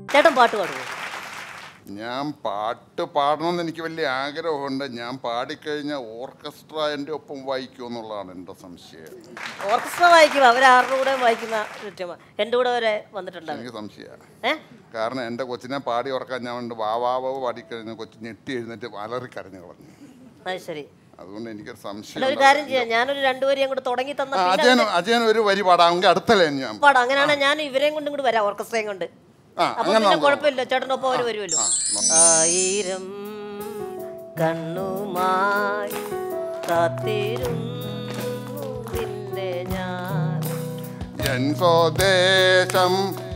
ചേട്ടൻ പാട്ട് പാടുമോ ഞാൻ പാട്ട് പാടണമെന്ന് എനിക്ക് വലിയ ആഗ്രഹമുണ്ട് ഞാൻ പാടിക്കഴിഞ്ഞാൽ ഓർക്കസ്ട്ര എൻ്റെ ഒപ്പം വായിക്കുമോ എന്നുള്ളതാണ് എൻ്റെ സംശയം ഓർക്കസ്ട്ര വായിക്കും അവരാരുടെ കൂടെ വായിക്കുന്ന ഒരു ടീമാ എൻ്റെ കൂടെ വരെ വന്നിട്ടുണ്ട് എനിക്ക് സംശയമാണ് ഏ കാരണം എൻ്റെ കൊച്ചിനെ പാടി ഉറക്കാൻ ഞാൻ ഉണ്ട് വാവാവോ പാടിക്കഴിഞ്ഞാൽ കൊച്ചു ഞെട്ടി എഴുന്നേറ്റ് അലറി കരഞ്ഞു കളഞ്ഞു അത് ശരി അതുകൊണ്ട് എനിക്കൊരു അല്ല സംശയം ഒരു കാര്യം ചെയ്യാം ഞാനൊരു രണ്ടുപേരെയും കൂടെ തുടങ്ങി തന്ന ആ, പിന്നെ അജയൻ അജയൻ ഒരു വരി പാടാമെങ്കിൽ അടുത്തല്ലേ ഞാൻ പാടാം അങ്ങനെയാണ് ഞാൻ ഇവരെയും കൊണ്ടും കൂടി വരാം ഓർക്കസ്ട്രയും കൊണ്ട് ആ അപ്പൊ അങ്ങനെ പിന്നെ നമുക്ക് കുഴപ്പമില്ല ചേട്ടനൊപ്പം അവർ വരുമല്ലോ ആയിരം കണ്ണുമായി കാത്തിരുന്നു നിന്റെ ഞാൻ എൻ സ്വദേശം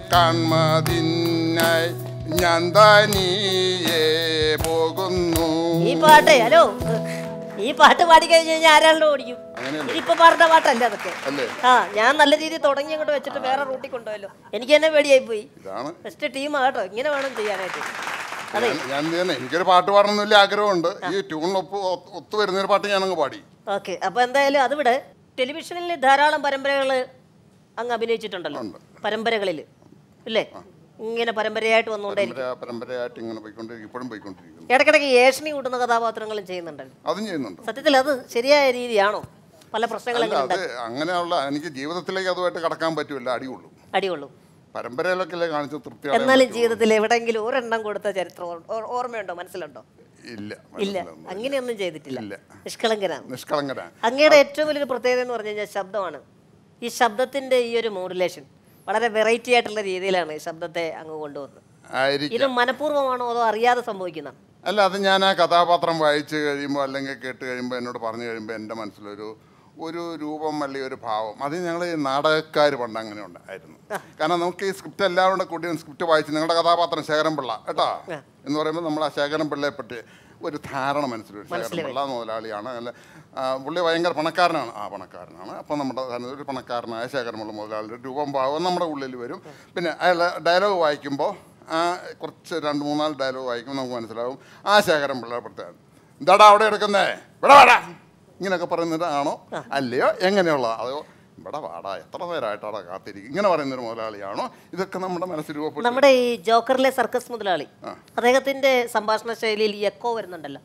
കൺമതിനായി ഞാൻ തനിയെ പോകുന്നു ഈ പാട്ടേ ഹലോ ഈ പാട്ട് പാടി കഴിഞ്ഞ് കഴിഞ്ഞാൽ ആരാളുടെ ഓടിക്കും അങ്ങനെയല്ലേ ഇതിപ്പോ പാടുന്ന പാട്ടല്ലേ അതൊക്കെ അല്ലേ ആ ഞാൻ നല്ല രീതിയിൽ തുടങ്ങി അങ്ങോട്ട് വെച്ചിട്ട് വേറെ റൂട്ടിൽ കൊണ്ടുപോയല്ലോ എനിക്ക് തന്നെ പേടിയായി പോയി ഇതാണ് ബെസ്റ്റ് ടീമാ കേട്ടോ ഇങ്ങനെ വേണം ചെയ്യാനായിട്ട് അതെ ഞാൻ- ഞാൻ എന്ത് ചെയ്യുന്നത് എനിക്കൊരു പാട്ട് പാടണമെന്ന് വലിയ ആഗ്രഹമുണ്ട് ഈ ട്യൂണിനൊപ്പ് ഒത്തു വരുന്നൊരു പാട്ട് ഞാനങ്ങ് പാടി ഓക്കെ അപ്പൊ എന്തായാലും അത് വിട് ടെലിവിഷനിൽ ധാരാളം പരമ്പരകൾ അങ്ങ് അഭിനയിച്ചിട്ടുണ്ടല്ലോ ഉണ്ട്. പരമ്പരകളിൽ ഇല്ലേ ഇങ്ങനെ പരമ്പരയായിട്ട് വന്നുകൊണ്ടേയിരിക്കും പരമ്പര പരമ്പരയായിട്ട് ഇങ്ങനെ പോയിക്കൊണ്ടിരിക്കും ഇപ്പോഴും പോയിക്കൊണ്ടിരിക്കുന്നു ഇടയ്ക്കിടയ്ക്ക് ഏഷണി കൂട്ടുന്ന കഥാപാത്രങ്ങളും ചെയ്യുന്നുണ്ടല്ലോ അതും ചെയ്യുന്നുണ്ട് സത്യത്തിൽ അത് ശരിയായ രീതിയാണോ പല പ്രശ്നങ്ങളും അല്ല എങ്ങനെ അത് അങ്ങനെയുള്ള എനിക്ക് ജീവിതത്തിലേക്ക് അതുമായിട്ട് കടക്കാൻ പറ്റില്ല അടിയുള്ളൂ അടിയുള്ളൂ പരമ്പരയിലൊക്കെ അല്ലേ കാണിച്ച തൃപ്തിയാണ് എന്നാലും ജീവിതത്തിൽ എവിടെയെങ്കിലും ഒരെണ്ണം കൊടുത്ത ചരിത്രം ഓർ- ഓർ- ഓർമ്മയുണ്ടോ മനസ്സിലുണ്ടോ ഇല്ല ഇല്ല മനസ്സിലാവുന്നില്ല. അങ്ങനെയൊന്നും ചെയ്തിട്ടില്ല ഇല്ല. നിഷ്കളങ്കനാണ് നിഷ്കളങ്കരാ അങ്ങയുടെ ഏറ്റവും വലിയൊരു പ്രത്യേകത എന്ന് പറഞ്ഞു കഴിഞ്ഞാൽ ശബ്ദമാണ് ഈ ശബ്ദത്തിന്റെ ഈ ഒരു മോഡുലേഷൻ വളരെ വെറൈറ്റി ആയിട്ടുള്ള രീതിയിലാണ് ഈ ശബ്ദത്തെ അങ്ങ് കൊണ്ടുവന്നത് ആയിരിക്കും ഇത് മനഃപൂർവ്വമാണോ അതോ അറിയാതെ സംഭവിക്കുന്ന അല്ല അത് ഞാൻ ആ കഥാപാത്രം വായിച്ച് കഴിയുമ്പോൾ അല്ലെങ്കിൽ കേട്ട് കഴിയുമ്പോൾ എന്നോട് പറഞ്ഞു കഴിയുമ്പോൾ എൻ്റെ മനസ്സിലൊരു ഒരു രൂപം അല്ലെങ്കിൽ ഒരു ഭാവം അത് ഞങ്ങൾ ഈ നാടകക്കാർ പണ്ട് അങ്ങനെ ഉണ്ടായിരുന്നു കാരണം നമുക്ക് ഈ സ്ക്രിപ്റ്റ് എല്ലാവരും കൂടെ കൂടി സ്ക്രിപ്റ്റ് വായിച്ച് നിങ്ങളുടെ കഥാപാത്രം ശേഖരൻ പിള്ള കേട്ടോ എന്ന് പറയുമ്പോൾ നമ്മൾ ആ ശേഖരൻ പിള്ളയെ പറ്റി ഒരു ധാരണ മനസ്സിലൊരു ശേഖരൻ പിള്ള മുതലാളിയാണ് അല്ല ആ, പുള്ളി ഭയങ്കര പണക്കാരനാണ് ആ പണക്കാരനാണ് അപ്പോൾ നമ്മുടെ ധാരണ ഒരു പണക്കാരനായ ശേഖരൻ പിള്ള മുതലാളിയുടെ രൂപം ഭാവം നമ്മുടെ ഉള്ളിൽ വരും പിന്നെ അയാൾ ഡയലോഗ് വായിക്കുമ്പോൾ ആ കുറച്ച് രണ്ട് മൂന്നാല് ഡയലോഗ് വായിക്കുമ്പോൾ നമുക്ക് മനസ്സിലാവും ആ ശേഖരൻ പിള്ള പ്രത്യേകം എന്താടാ അവിടെ എടുക്കുന്നേ ഇവിടെ വാടാ ഇങ്ങനെയൊക്കെ പറയുന്നതാണോ അല്ലയോ എങ്ങനെയുള്ള അതോ ഇവിടെ വാടാ എത്ര നേരമായിട്ടാടാ കാത്തിരിക്കും ഇങ്ങനെ പറയുന്നൊരു മുതലാളിയാണോ ഇതൊക്കെ നമ്മുടെ മനസ്സിൽ രൂപപ്പെട്ടു നമ്മുടെ ഈ ജോക്കറിലെ സർക്കസ് മുതലാളി അദ്ദേഹത്തിന്റെ സംഭാഷണ ശൈലിയിൽ എക്കോ വരുന്നുണ്ടല്ലോ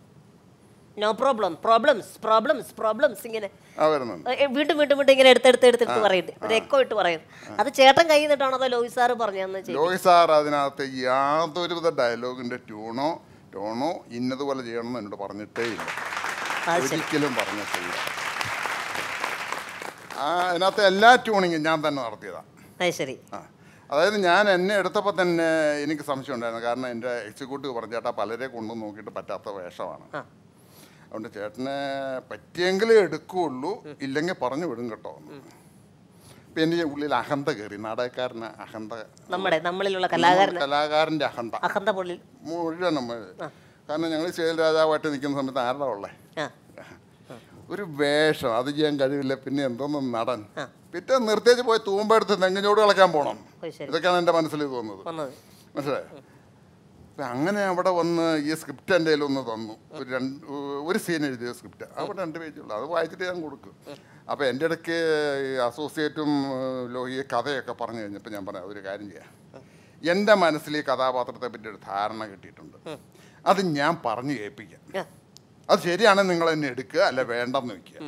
no problem problems problems problems ഇങ്ങനെ ആ വരുന്നുണ്ട് ഏ, വീണ്ടും വീണ്ടും വീണ്ടും ഇങ്ങനെ എടുത്തെടുത്ത് എടുത്തെടുത്ത് പറയുന്നുണ്ട് ഒരു എക്കോ ഇട്ട് പറയും അത് ചേട്ടൻ കൈ നിന്നിട്ടാണോ അതോ ലോഹി സാറ് പറഞ്ഞതെന്ന് ചെയ്യും ലോഹി സാർ അതിനകത്ത് യാതൊരുവിധ ഡയലോഗിന്റെ ട്യൂണോ ടോണോ ഇന്നതുപോലെ ചെയ്യണമെന്ന് എന്നോട് പറഞ്ഞിട്ടേ ഇല്ല അത് ശരി ഒരിക്കലും പറഞ്ഞിട്ടില്ല ആ അതിനകത്ത് എല്ലാ ട്യൂണിങ്ങും ഞാൻ തന്നെ നടത്തിയതാണ് അത് ശരി ആ അതായത് ഞാൻ എന്നെ എടുത്തപ്പോൾ തന്നെ എനിക്ക് സംശയം ഉണ്ടായിരുന്നു കാരണം എൻ്റെ എക്സിക്യൂട്ടീവ് പറഞ്ഞു ചേട്ടാ പലരെ കൊണ്ടു നോക്കിയിട്ട് പറ്റാത്ത വേഷമാണ് ആ. അതുകൊണ്ട് ചേട്ടനെ പറ്റിയെങ്കിലേ എടുക്കുകയുള്ളൂ ഇല്ലെങ്കിൽ പറഞ്ഞു വിടും കേട്ടോ ഇപ്പം എൻ്റെ ഉള്ളിൽ അഹന്ത കയറി നാടകക്കാരന് അഹന്ത നമ്മുടെ നമ്മളിലുള്ള കലാകാരന് കലാകാരൻ്റെ അഹന്ത അഹന്ത പൊള്ളിൽ മുഴുവൻ നമ്മൾ കാരണം ഞങ്ങൾ ശൈൽ രാജാവായിട്ട് നിൽക്കുന്ന സമയത്ത് ആരുടെ ഉള്ളേ ആ ഒരു വേഷം അത് ചെയ്യാൻ കഴിവില്ല പിന്നെ എന്തോന്ന് നടൻ പിറ്റേ നിർത്തിയേച്ച് പോയി തൂമ്പെടുത്ത് തെങ്ങിനോട് കളയ്ക്കാൻ പോകണം ഓ ശരി ഇതൊക്കെയാണ് എൻ്റെ മനസ്സിൽ തോന്നുന്നത് വന്നത് മനസ്സിലായോ അപ്പം അങ്ങനെ അവിടെ വന്ന് ഈ സ്ക്രിപ്റ്റ് എൻ്റെ കയ്യിൽ ഒന്ന് തന്നു ഒരു രണ്ട് ഒരു സീൻ എഴുതിയ സ്ക്രിപ്റ്റ് അവിടെ രണ്ട് പേജുള്ളൂ അത് വായിച്ചിട്ട് ഞാൻ കൊടുക്കും അപ്പോൾ എൻ്റെ ഇടയ്ക്ക് ഈ അസോസിയേറ്റും ഏഹ്, ലോഹിയെ കഥയൊക്കെ പറഞ്ഞു കഴിഞ്ഞപ്പോൾ ഞാൻ പറയാം ഒരു കാര്യം ചെയ്യാം എൻ്റെ മനസ്സിൽ ഈ കഥാപാത്രത്തെ പറ്റി ഒരു ധാരണ കിട്ടിയിട്ടുണ്ട് അത് ഞാൻ പറഞ്ഞു കേൾപ്പിക്കാം ആ, അത് ശരിയാണെങ്കിൽ നിങ്ങൾ എന്നെ എടുക്കുക അല്ല വേണ്ടെന്ന് വെക്കുക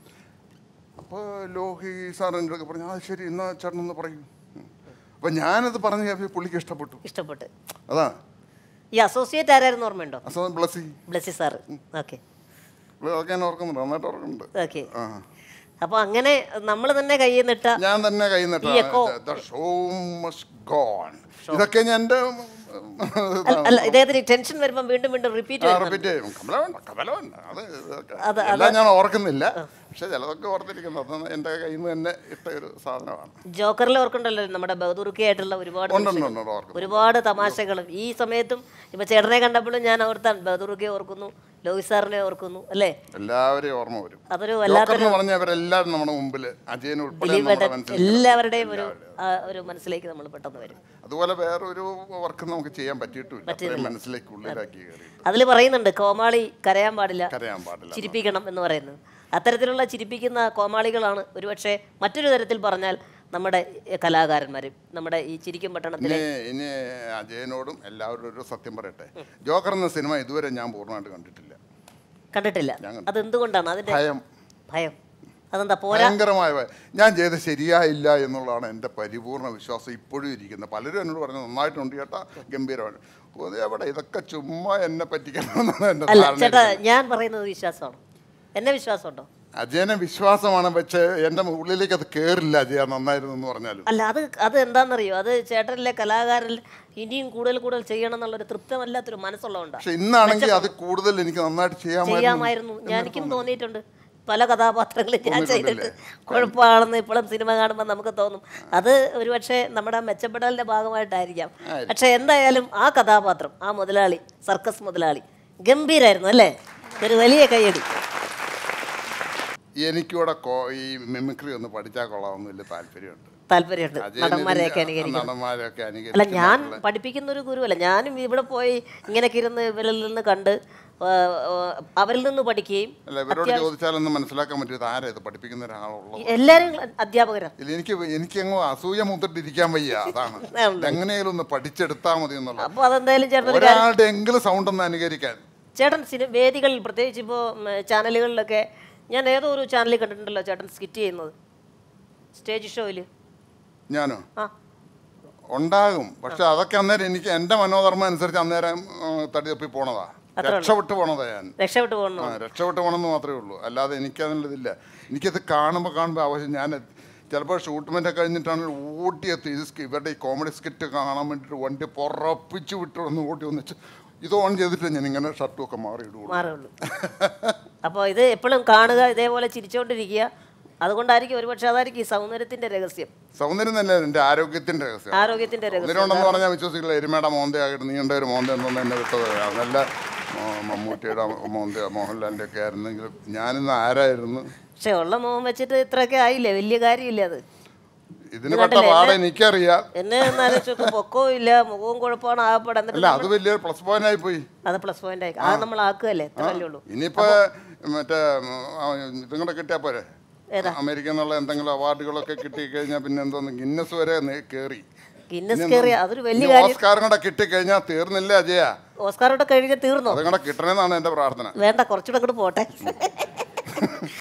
അപ്പോൾ ലോഹി സാർ എൻ്റെ അടുത്ത് പറഞ്ഞു ആ ശരി എന്നാ ചേട്ടൻ ഒന്ന് പറയൂ അപ്പം ഞാനത് പറഞ്ഞു കേൾപ്പി പുള്ളിക്ക് ഇഷ്ടപ്പെട്ടു ഇഷ്ടപ്പെട്ട് അതാണ് ഈ അസോസിയേറ്റ് ആരായിരുന്നു ഓർമ്മയുണ്ടോ അസോ ബ്ലസ്സി ബ്ലസ്സി സാറ് ഓക്കെ പുള്ളി അതൊക്കെ ഞാൻ ഓർക്കുന്നുണ്ട് നന്നായിട്ട് ഓർക്കുന്നുണ്ട് ഓക്കെ ആ അപ്പൊ അങ്ങനെ നമ്മൾ തന്നെ കയ്യിൽ നിന്നിട്ട ഞാൻ തന്നെ കൈ ഈ echo. ഷോ മസ്റ്റ് ഗോൺ ഇതൊക്കെ ഞാൻ എൻ്റെ അല്ല- അല്ല ഇദ്ദേഹത്തിന് ടെൻഷൻ വരുമ്പോൾ വീണ്ടും വീണ്ടും റിപ്പീറ്റ് വരുന്നുണ്ട് റിപ്പീറ്റ് ചെയ്യും കമല വേണ്ട കമല വേണ്ട അത് ഇതൊക്കെ അത് എല്ലാം ഞാൻ ഓർക്കുന്നില്ല പക്ഷെ ചിലതൊക്കെ ഓർത്തിരിക്കുന്നു അത് എൻ്റെ കയ്യിൽ നിന്ന് തന്നെ ഇട്ട ഒരു സാധനമാണ് ജോക്കറിൽ ഓർക്കുന്നുണ്ടല്ലോ നമ്മുടെ ബഹദൂർക്കി ആയിട്ടുള്ള ഒരുപാട് ഉണ്ട് ഉണ്ട് നിമിഷങ്ങൾ. ഉണ്ട് ഓർക്കുന്നു ഒരുപാട് തമാശകളും ഈ സമയത്തും ഇപ്പൊ ചേട്ടനെ കണ്ടപ്പോഴും ഞാൻ ഓർത്താൻ ബഹദൂർക്കിയെ ഓർക്കുന്നു ലോഹി സാറിനെ ഓർക്കുന്നു അല്ലേ എല്ലാവരെയും ഓർമ്മ വരും അതൊരു ജോക്കർ വല്ലാത്തൊരു എന്ന് പറഞ്ഞ അവരെല്ലാവരും നമ്മുടെ മുമ്പിൽ അജയൻ ഉൾപ്പെടെ ദിലീപേട്ടൻ നമ്മുടെ മനസ്സിൽ എല്ലാവരുടെയും ഒരു ആ, ഒരു മനസ്സിലേക്ക് നമ്മൾ പെട്ടെന്ന് വരും അതുപോലെ വേറൊരു വർക്ക് നമുക്ക് ചെയ്യാൻ പറ്റിയിട്ടില്ല അത്രയും മനസ്സിലേക്ക് ഉള്ളിലാക്കി കയറി അതിൽ പറയുന്നുണ്ട് കോമാളി കരയാൻ പാടില്ല കരയാൻ പാടില്ല ചിരിപ്പിക്കണം എന്ന് പറയുന്നത് അത്തരത്തിലുള്ള ചിരിപ്പിക്കുന്ന കോമാളികളാണ് ഒരുപക്ഷെ മറ്റൊരു തരത്തിൽ പറഞ്ഞാൽ നമ്മുടെ കലാകാരന്മാരും നമ്മുടെ ഈ ചിരിക്കും പട്ടണത്തിലെ ഇനി ഇനി അജയനോടും എല്ലാവരോടും ഒരു സത്യം പറയട്ടെ ജോക്കർ എന്ന സിനിമ ഇതുവരെ ഞാൻ പൂർണ്ണമായിട്ട് കണ്ടിട്ടില്ല കണ്ടിട്ടില്ല ഞാൻ കണ്ടിട്ടില്ല. അതെന്തുകൊണ്ടാണ് അതിന്റെ ഭയം ഭയം അതെന്താ പോരാ ഭയങ്കരമായ ഭയം. ഞാൻ ചെയ്ത് ശരിയായില്ല എന്നുള്ളതാണ് എൻ്റെ പരിപൂർണ വിശ്വാസം ഇപ്പോഴും ഇരിക്കുന്നത് പലരും എന്നോട് പറഞ്ഞു നന്നായിട്ടുണ്ട് ചേട്ടാ ഗംഭീരമാണ് ഓ, ഇത് എവിടെ ഇതൊക്കെ ചുമ്മാ എന്നെ പറ്റിക്കണമെന്നാണ് എൻ്റെ അല്ല ധാരണ ചേട്ടാ ഇരിക്കുന്നത്. ഞാൻ പറയുന്നത് വിശ്വാസമാണ് എന്നെ വിശ്വാസമുണ്ടോ അജയനെ വിശ്വാസമാണ് പക്ഷേ എൻ്റെ ഉള്ളിലേക്ക് അത് കയറില്ല അജയ നന്നായിരുന്നു എന്ന് പറഞ്ഞാലും അല്ല അത് അത് എന്താണെന്നറിയോ അത് ചേട്ടനിലെ കലാകാരൻ ഇനിയും കൂടുതൽ കൂടുതൽ ചെയ്യണം എന്നുള്ളൊരു തൃപ്തമല്ലാത്തൊരു മനസ്സുള്ളതുകൊണ്ടാണ് പക്ഷെ ഇന്നാണെങ്കിൽ അത് കൂടുതൽ എനിക്ക് നന്നായിട്ട് ചെയ്യാമായിരുന്നു ചെയ്യാമായിരുന്നു ഞാൻ എനിക്കും തോന്നിയിട്ടുണ്ട് പല കഥാപാത്രങ്ങളും ഞാൻ ചെയ്തിട്ട് തോന്നിയിട്ടുണ്ടല്ലേ? കുഴപ്പമാണെന്ന് ഇപ്പോഴും സിനിമ കാണുമ്പോൾ നമുക്ക് തോന്നും അത് ഒരുപക്ഷെ നമ്മുടെ മെച്ചപ്പെടലിന്റെ ഭാഗമായിട്ടായിരിക്കാം പക്ഷെ എന്തായാലും ആ കഥാപാത്രം ആ മുതലാളി സർക്കസ് മുതലാളി ഗംഭീരായിരുന്നു അല്ലേ ഒരു വലിയ കൈയടി എനിക്കൂടെ കോ- ഈ മിമിക്രി ഒന്ന് പഠിച്ചാൽ കൊള്ളാമെന്ന് വലിയ താല്പര്യമുണ്ട് താല്പര്യമുണ്ട് അജയന് നടന്മാരെയൊക്കെ ഇതിന്റെ- അനുകരിക്കണം നടന്മാരെയൊക്കെ അല്ല അനുകരിക്കും ഞാൻ പഠിപ്പിക്കുന്ന ഒരു ഗുരുവല്ല ഞാനും ഇവിടെ പോയി ഇങ്ങനെയൊക്കെ ഇരുന്ന് ഇവരിൽ നിന്ന് കണ്ട് ആ, ആ, അവരിൽ നിന്ന് പഠിക്കുകയും അല്ല ഇവരോട് ചോദിച്ചാലൊന്നും മനസ്സിലാക്കാൻ പറ്റിയത് ആരാ ഇത് പഠിപ്പിക്കുന്ന ഒരാളുള്ളത് എല്ലാവരും അധ്യാപകരാണ് ഇല്ല എനിക്ക് എനിക്കങ്ങ് അസൂയ മുത്തിട്ടിരിക്കാൻ വയ്യ അതാണ് എങ്ങനെയാലും ഒന്ന് പഠിച്ചെടുത്താൽ മതി എന്നുള്ളത് അപ്പോൾ അതെന്തായാലും ചേട്ടൻ ഒരു കാര്യം ഒരാളുടെ എങ്കിലും സൗണ്ട് ഒന്ന് അനുകരിക്കാൻ ചേട്ടൻ സിനി വേദികളിൽ പ്രത്യേകിച്ച് ഇപ്പോൾ ചാനലുകളിലൊക്കെ ഞാൻ ഏതോ ഒരു ചാനലിൽ കണ്ടിട്ടുണ്ടല്ലോ ചേട്ടൻ സ്കിറ്റ് ചെയ്യുന്നത് സ്റ്റേജ് ഷോയിൽ ഞാനോ ആ ഉണ്ടാകും പക്ഷെ അതൊക്കെ അന്നേരം എനിക്ക് എൻ്റെ മനോധർമ്മം അനുസരിച്ച് അന്നേരം ഉം, തടി തപ്പി പോണതാ രക്ഷപ്പെട്ട് പോണതാ ഞാൻ രക്ഷപ്പെട്ടു പോകണോ ആ രക്ഷപ്പെട്ട് പോകണമെന്ന് മാത്രമേ ഉള്ളൂ അല്ലാതെ എനിക്കതിനുള്ളതില്ല എനിക്കത് കാണുമ്പോൾ കാണുമ്പോൾ ആവശ്യം ഞാൻ ചിലപ്പോൾ ഷൂട്ട്മെൻ്റ് കഴിഞ്ഞിട്ടാണ് ഓട്ടിയെത്തി ഇത് സ്കി- ഇവരുടെ ഈ കോമഡി സ്കിറ്റ് കാണാൻ വേണ്ടിയിട്ട് വണ്ടി പുറപ്പിച്ച് വിട്ട് വന്ന് ഓട്ടി വന്നിട്ട് ഇത് ഓൺ ചെയ്തിട്ട് ഞാൻ ഇങ്ങനെ ഷർട്ടും ഒക്കെ മാറി ഇടുള്ളൂ മാറുള്ളൂ അപ്പോൾ ഇത് എപ്പോഴും കാണുക ഇതേപോലെ ചിരിച്ചുകൊണ്ടിരിക്കുക അതുകൊണ്ടായിരിക്കും ഒരുപക്ഷെ അതായിരിക്കും ഈ സൗന്ദര്യത്തിന്റെ രഹസ്യം സൗന്ദര്യം തന്നെ എൻ്റെ ആരോഗ്യത്തിൻ്റെ രഹസ്യം ആരോഗ്യത്തിന്റെ രഹസ്യം സൗന്ദര്യമുണ്ടെന്ന് പറഞ്ഞാൽ വിശ്വസിക്കില്ല എരുമയുടെ മോന്തയായിട്ട് നീണ്ട ഒരു മോന്ത എന്നൊന്നും എന്നെ വിട്ടത് നല്ല ആ, മമ്മൂട്ടിയുടെ മോന്ത മോഹൻലാലിൻ്റെ ഒക്കെ ആയിരുന്നെങ്കിലും ഞാനിന്ന് ആരായിരുന്നു പക്ഷെ ഉള്ള മുഖം വെച്ചിട്ട് ഇത്രയൊക്കെ ആയില്ലേ വലിയ കാര്യമില്ല അത് ഇതിന് പെട്ട പാടെ എനിക്കറിയാം എന്നെ എന്നാലോചിച്ചൊക്കെ പൊക്കവും ഇല്ല മുഖവും കുഴപ്പമാണ് ആകപ്പെടെ എന്നിട്ട് അല്ല അത് വലിയ പ്ലസ് പോയിന്റ് ആയി പോയി അത് പ്ലസ് പോയിന്റ് ആയി അത് നമ്മൾ ആക്കുകയല്ലേ എത്രയല്ലേ ഉള്ളൂ ഇനിയിപ്പോ മറ്റേ ആ, ഇതും കൂടെ കിട്ടിയാ പോരെ ഏതാ? അമേരിക്ക എന്നുള്ള എന്തെങ്കിലും അവാർഡുകളൊക്കെ കിട്ടി കഴിഞ്ഞാൽ പിന്നെ എന്തോന്ന് ഗിന്നസ് വരെ നേ- കേറി ഗിന്നസ് കയറിയ അതൊരു വലിയ ഇനി കാര്യം ഓസ്കാറും കൂടെ കിട്ടിക്കഴിഞ്ഞാൽ തീർന്നില്ല അജയ ഓസ്കാറോടെ കഴിഞ്ഞ് തീർന്നോ അതും കൂടെ കിട്ടണമെന്നാണ് എൻ്റെ പ്രാർത്ഥന വേണ്ട കുറച്ചുകൂടെ അങ്ങോട്ട് പോട്ടെ